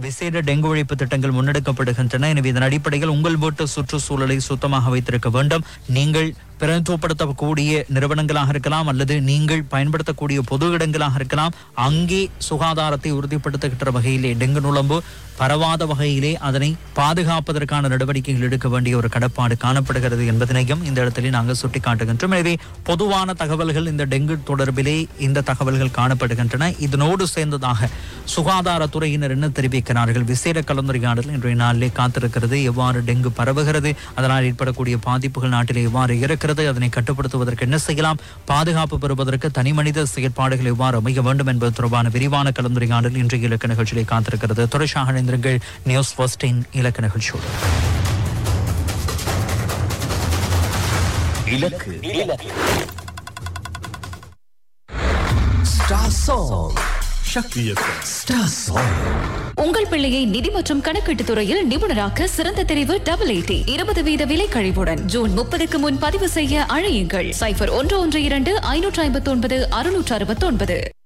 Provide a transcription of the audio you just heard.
விசேட டெங்கு ஒழிப்பு திட்டங்கள் முன்னெடுக்கப்படுகின்றன எனவே இதன் அடிப்படையில் உங்கள் வீட்டு சுற்றுச்சூழலை சுத்தமாக வைத்திருக்க வேண்டும் நீங்கள் பிரதித்துவப்படுத்தக்கூடிய நிறுவனங்களாக இருக்கலாம் அல்லது நீங்கள் பயன்படுத்தக்கூடிய பொது இடங்களாக இருக்கலாம் அங்கே சுகாதாரத்தை உறுதிப்படுத்துகின்ற வகையிலே டெங்கு நுழம்பு பரவாத வகையிலே அதனை பாதுகாப்பதற்கான நடவடிக்கைகள் எடுக்க வேண்டிய ஒரு கடப்பாடு காணப்படுகிறது என்பதனையும் இந்த இடத்திலே நாங்கள் சுட்டிக்காட்டுகின்றோம் எனவே பொதுவான தகவல்கள் இந்த டெங்கு தொடர்பிலே இந்த தகவல்கள் காணப்படுகின்றன இதனோடு சேர்ந்ததாக சுகாதாரத்துறையினர் என்ன தெரிவிக்கிறார்கள் விசேட கலந்துரையாடல் இன்றைய நாளிலே காத்திருக்கிறது எவ்வாறு டெங்கு பரவுகிறது அதனால் ஏற்படக்கூடிய பாதிப்புகள் நாட்டிலே எவ்வாறு இருக்கிறது அதனை கட்டுப்படுத்துவதற்கு என்ன செய்யலாம் பாதுகாப்பு பெறுவதற்கு தனிமனித செயற்பாடுகள் எவ்வாறு அமைய வேண்டும் என்பது தொடர்பான விரிவான கலந்துரையாடல் இன்றைய இலக்க நிகழ்ச்சியிலே காத்திருக்கிறது தொடர்ச்சியாக இணைந்திருங்கள் நியூஸ் ஃபர்ஸ்டின் இலக்க நிகழ்ச்சியோடு இலக்கு star song Sakthi star song உங்கள் பிள்ளையை நிதி மற்றும் கணக்கீட்டு துறையில் நிபுணராக்க சிறந்த தெரிவு டபுள் எயிட்டி இருபது வீத விலை கழிவுடன் ஜூன் முப்பதுக்கு முன் பதிவு செய்ய அழையுங்கள் சைபர் ஒன்று ஒன்று இரண்டு ஐநூற்று ஐம்பத்தி ஒன்பது அறுநூற்று அறுபத்தி ஒன்பது